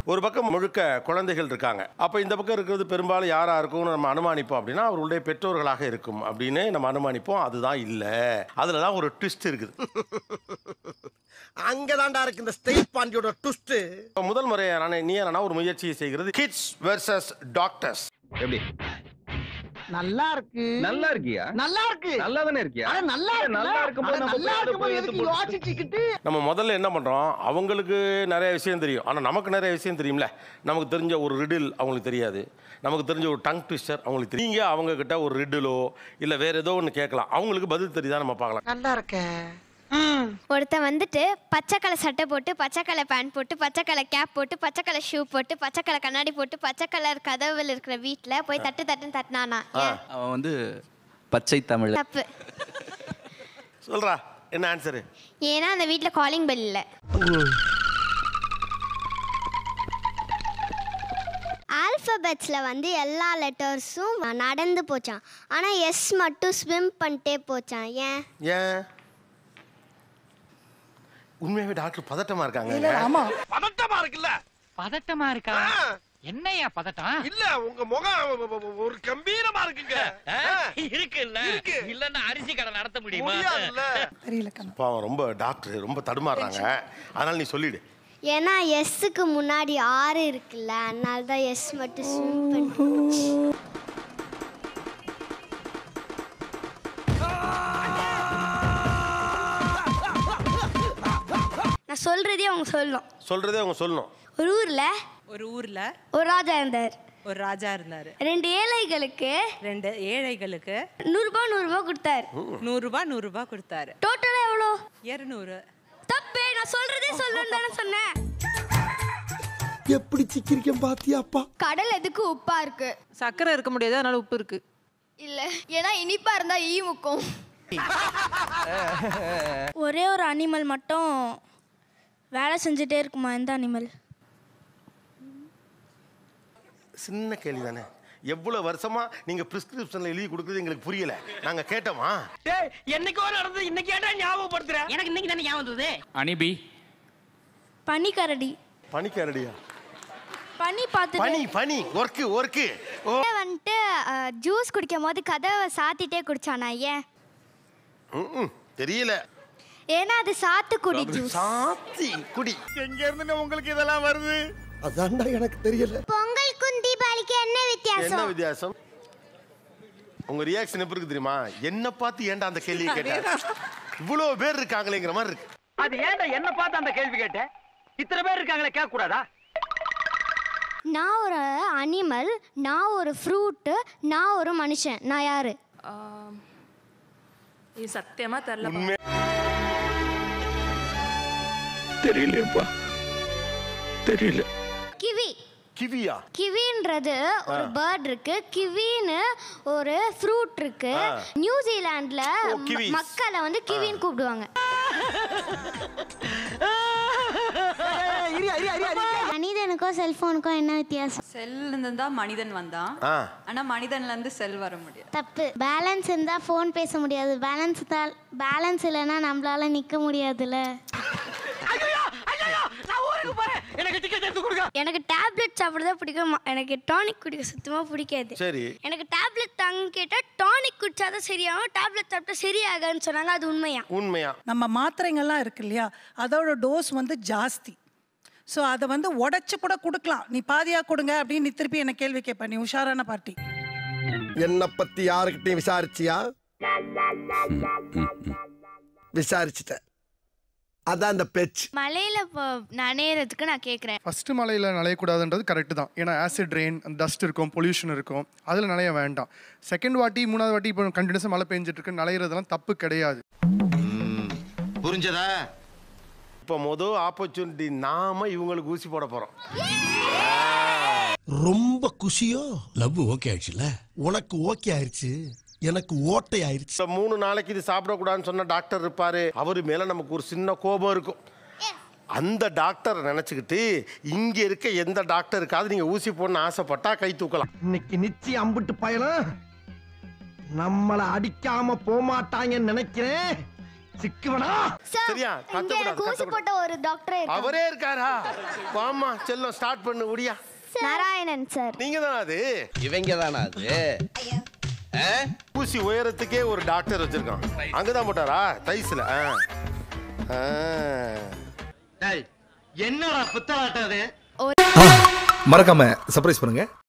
ஒரு பக்கம் முழுக்க குழந்தைகள் இருக்காங்க அப்போ இந்த பக்கம் இருக்கிறது பெரும்பாலும் யாராக இருக்கும்னு நம்ம அனுமானிப்போம் அப்படின்னா அவர்களுடைய பெற்றோர்களாக இருக்கும் அப்படின்னு நம்ம அனுமானிப்போம் அதுதான் இல்லை அதில் தான் ஒரு ட்விஸ்ட் இருக்குது அங்கதான்டா இருக்கு இந்த ஸ்டேட் பாண்டியோட ட்விஸ்ட் இப்போ முதல் முறையாக நான் நீ நான் ஒரு முயற்சியை செய்கிறது கிட்ஸ் வெர்சஸ் டாக்டர்ஸ் எப்படி நல்லா இருக்கு நல்லா இருக்கியா நல்லா இருக்கு நல்லா தானே இருக்கியா அட நல்லா இருக்கு நல்லா இருக்கும்போது நம்ம நல்லா போய் அதை இருக்கும்போது போய் எதுக்கு எடுத்து யோசிச்சுக்கிட்டு நம்ம முதல்ல என்ன பண்ணுறோம் அவங்களுக்கு நிறைய விஷயம் தெரியும் ஆனால் நமக்கு நிறைய விஷயம் தெரியும்ல நமக்கு தெரிஞ்ச ஒரு ரிடில் அவங்களுக்கு தெரியாது நமக்கு தெரிஞ்ச ஒரு டங் ட்விஸ்டர் அவங்களுக்கு தெரியும் நீங்கள் அவங்க கிட்ட ஒரு ரிடிலோ இல்லை வேற ஏதோ ஒன்று கேட்கலாம் அவங்களுக்கு பதில் தெரியுதா நம்ம பார்க்கலாம் நல்லா இருக்க ஒருத்தன் வந்துட்டு பச்சை கலர் சட்டை போட்டு பச்சை கலர் பேண்ட் போட்டு பச்சை கலர் கேப் போட்டு பச்சை கலர் ஷூ போட்டு பச்சை கலர் கண்ணாடி போட்டு பச்சை கலர் கதவுல இருக்கிற வீட்டில் போய் தட்டு தட்டுன்னு தட்டினானா ஏன் அவன் வந்து பச்சை தமிழ் தப்பு சொல்கிறா என்ன ஆன்சரு ஏன்னா அந்த வீட்டில் காலிங் பெல் இல்லை ஆல்ஃபபெட்ஸில் வந்து எல்லா லெட்டர்ஸும் நடந்து போச்சான் ஆனால் எஸ் மட்டும் ஸ்விம் பண்ணிட்டே போச்சான் ஏன் ஏன் உண்மையாகவே டாக்டர் பதட்டமா இருக்காங்க ஆமா பதட்டமா இருக்குல்ல பதட்டமா இருக்கா என்னையா பதட்டம் இல்ல உங்க முகம் ஒரு கம்பீரமா இருக்குங்க இருக்குல்ல இல்லன்னா அரிசி கடை நடத்த முடியுமா முடியாதுல்ல பாவம் ரொம்ப டாக்டர் ரொம்ப தடுமாறுறாங்க அதனால நீ சொல்லிடு ஏன்னா எஸ்ஸுக்கு முன்னாடி ஆறு இருக்குல்ல அதனால தான் எஸ் மட்டும் ஸ்விம் பண்ணி போச்சு. நான் சொல்றதே அவங்க சொல்லணும் சொல்றதே அவங்க சொல்லணும் ஒரு ஊர்ல ஒரு ஊர்ல ஒரு ராஜா இருந்தார் ஒரு ராஜா இருந்தாரு ரெண்டு ஏழைகளுக்கு ரெண்டு ஏழைகளுக்கு நூறுரூபா நூறுரூபா கொடுத்தாரு நூறு ரூபாய் நூறு ரூபாய் கொடுத்தாரு டோட்டலா எவ்வளோ இருநூறு தப்பே நான் சொல்றதே சொல்லணும் தானே சொன்னேன் எப்படி சிக்கிரிக்கம் பாத்தியாப்பா கடல் எதுக்கு உப்பா இருக்கு சக்கரை இருக்க முடியாது அதனால உப்பு இருக்கு இல்ல ஏன்னா இனிப்பா இருந்தா ஈ முக்கும் ஒரே ஒரு அனிமல் மட்டும் வேலை செஞ்சுட்டே இருக்குமா எந்த அனிமல் சின்ன கேள்வி தானே எவ்வளவு வருஷமா நீங்க பிரிஸ்கிரிப்ஷன்ல எழுதி கொடுக்குறது எங்களுக்கு புரியல நாங்க கேட்டோமா என்னைக்கோ நடந்தது இன்னைக்கு ஏன்டா ஞாபகப்படுத்துறேன் எனக்கு இன்னைக்கு தானே ஞாபகம் வந்தது அனிபி பனிக்கரடி பனிக்காரடியா பனி பார்த்து பனி பனி ஒர்க்கு ஒர்க்கு ஓ வந்துட்டு ஜூஸ் குடிக்கும் போது கதவை சாத்திட்டே குடிச்சானா ஏன் ம்ம். தெரியல ஏன்னா அது சாத்துக்குடி ஜூஸ் சாத்தி குடி எங்க இருந்து உங்களுக்கு இதெல்லாம் வருது அதான்டா எனக்கு தெரியல பொங்கலுக்கும் தீபாவளிக்கும் என்ன என்ன வித்தியாசம் வித்தியாசம் உங்க ரியாக்ஷன் எப்படி இருக்கு தெரியுமா என்ன பார்த்து ஏன்டா அந்த கேள்வியை கேட்ட இவ்வளவு பேர் இருக்காங்களேங்கிற மாதிரி இருக்கு அது ஏன்டா என்ன பார்த்து அந்த கேள்வி கேட்ட இத்தனை பேர் இருக்காங்களே கேட்க கூடாதா நான் ஒரு அனிமல் நான் ஒரு ஃப்ரூட்டு நான் ஒரு மனுஷன் நான் யாரு இது சத்தியமா தெரியல உண்மை தெரியலையப்பா தெரியல கிவி கிவியா கிவின்றது ஒரு பேர்ட் இருக்கு கிவின்னு ஒரு ஃப்ரூட் இருக்கு ஆ. நியூசிலாந்துல ஓ, kiwis. மக்களை வந்து கிவின்னு கூப்பிடுவாங்க மனிதனுக்கும் செல்போனுக்கும் என்ன வித்தியாசம் செல்ல இருந்து தான் மனிதன் வந்தான் ஆ ஆனா மனிதன்ல இருந்து செல் வர முடியாது தப்பு பேலன்ஸ் இருந்தா ஃபோன் பேச முடியாது பேலன்ஸ் தான் பேலன்ஸ் இல்லைன்னா நம்மளால நிக்க முடியாதுல்ல எனக்கு டிக்கெட் எடுத்து கொடுங்க எனக்கு டேப்லெட் சாப்பிட பிடிக்கும் எனக்கு டானிக் குடிக்க சுத்தமா பிடிக்காது சரி எனக்கு டேப்லெட் தாங்க கேட்டா டானிக் குடிச்சாதான் சரியாகும் டேப்லெட் சாப்பிட்டா சரியாகான்னு சொன்னாங்க அது உண்மையா உண்மையா நம்ம மாத்திரைங்கள்லாம் இருக்கு இல்லையா அதோட டோஸ் வந்து ஜாஸ்தி ஸோ அதை வந்து உடைச்சு கூட கொடுக்கலாம் நீ பாதியா கொடுங்க அப்படின்னு நீ திருப்பி என்ன கேள்வி கேட்ப நீ உஷாரான பார்ட்டி என்ன பத்தி யாருக்கிட்டையும் விசாரிச்சியா விசாரிச்சுட்டேன் அதான் அந்த பேச்சு மலையில நனையறதுக்கு நான் கேக்குறேன் ஃபஸ்ட்டு மலையில் நனையக்கூடாதுன்றது கரெக்டு தான் ஏன்னா ஆசிட் ரெயின் டஸ்ட் இருக்கும் பொல்யூஷன் இருக்கும் அதில் நனைய வேண்டாம் செகண்ட் வாட்டி மூணாவது வாட்டி இப்போ கண்டினியூஸாக மழை பெஞ்சிட்டு இருக்கு நனையிறதெல்லாம் தப்பு கிடையாது புரிஞ்சதா இப்போ மொதல் ஆப்பர்ச்சுனிட்டி நாம இவங்களுக்கு ஊசி போட போறோம் ரொம்ப குஷியோ லவ் ஓகே ஆயிடுச்சுல உனக்கு ஓகே ஆயிடுச்சு எனக்கு ஓட்டை ஆயிடுச்சு இப்போ மூணு நாளைக்கு இது சாப்பிடக்கூடாதுன்னு சொன்ன டாக்டர் இருப்பாரு அவர் மேல நமக்கு ஒரு சின்ன கோபம் இருக்கும் அந்த டாக்டர் நினைச்சுக்கிட்டு இங்க இருக்க எந்த டாக்டருக்காவது நீங்க ஊசி போடணும்னு ஆசைப்பட்டா கை தூக்கலாம் இன்னைக்கு நிச்சயம் அம்பிட்டு பயணம் நம்மள அடிக்காம போமாட்டாங்கன்னு நினைக்கிறேன் சிக்குவனா சரியா இங்க கத்தக்கூடாது எனக்கு ஊசி கத்தக்கூடாது. போட்ட ஒரு டாக்டரே இருக்காங்க. அவரே இருக்காரா வாமா செல்லம் ஸ்டார்ட் பண்ணு முடியா நாராயணன் சார் நீங்க தானா அது இவங்க தானா அது ஊசி உயரத்துக்கே ஒரு டாக்டர் வச்சிருக்கான் அங்கதான் போட்டாரா தைஸ்ல ஆ. ஆ. என்னடா புத்தலாட்டம் அது மறக்காம சர்ப்ரைஸ் பண்ணுங்க